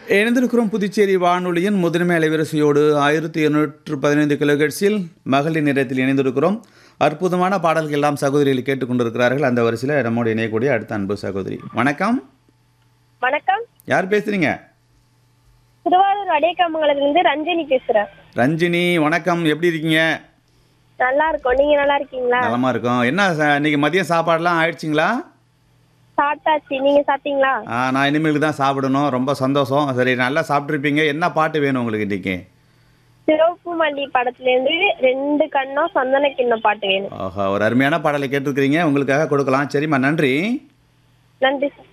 இணைந்திருக்கிறோம் புதுச்சேரி வானொலியின் முதன்மை அலைவரிசையோடு ஆயிரத்தி இருநூற்று பதினைந்து கிலோகட்ஸில் மகளிர் நிறத்தில் இணைந்திருக்கிறோம் அற்புதமான பாடல்கள் எல்லாம் சகோதரிகள் கேட்டுக்கொண்டிருக்கிறார்கள் அந்த வரிசையில் நம்மோடு இணையக்கூடிய அடுத்த அன்பு சகோதரி வணக்கம் வணக்கம் யார் பேசுறீங்க திருவாரூர் அடையக்காமங்கலத்திலிருந்து ரஞ்சனி பேசுறேன் ரஞ்சினி வணக்கம் எப்படி இருக்கீங்க நல்லா இருக்கோம் நீங்க நல்லா இருக்கீங்களா நலமா இருக்கோம் என்ன ச- இன்னைக்கு மதியம் சாப்பாடுலாம் ஆயிடுச்சிங்களா சாப்பிட்டாச்சு நீங்க சாப்பிட்டீங்களா ஆ, நான் இனிமேலுக்கு தான் சாப்பிடணும் ரொம்ப சந்தோஷம் சரி நல்லா சாப்பிட்ருப்பீங்க என்ன பாட்டு வேணும் உங்களுக்கு இன்னைக்கு சிவப்பு மல்லி படத்துல இருந்து ரெண்டு கண்ணும் சந்தன கிண்ணம் பாட்டு வேணும் ஆஹா ஒரு அருமையான பாடலை கேட்டிருக்கிறீங்க உங்களுக்காக கொடுக்கலாம் சரிம்மா நன்றி நன்றி சார்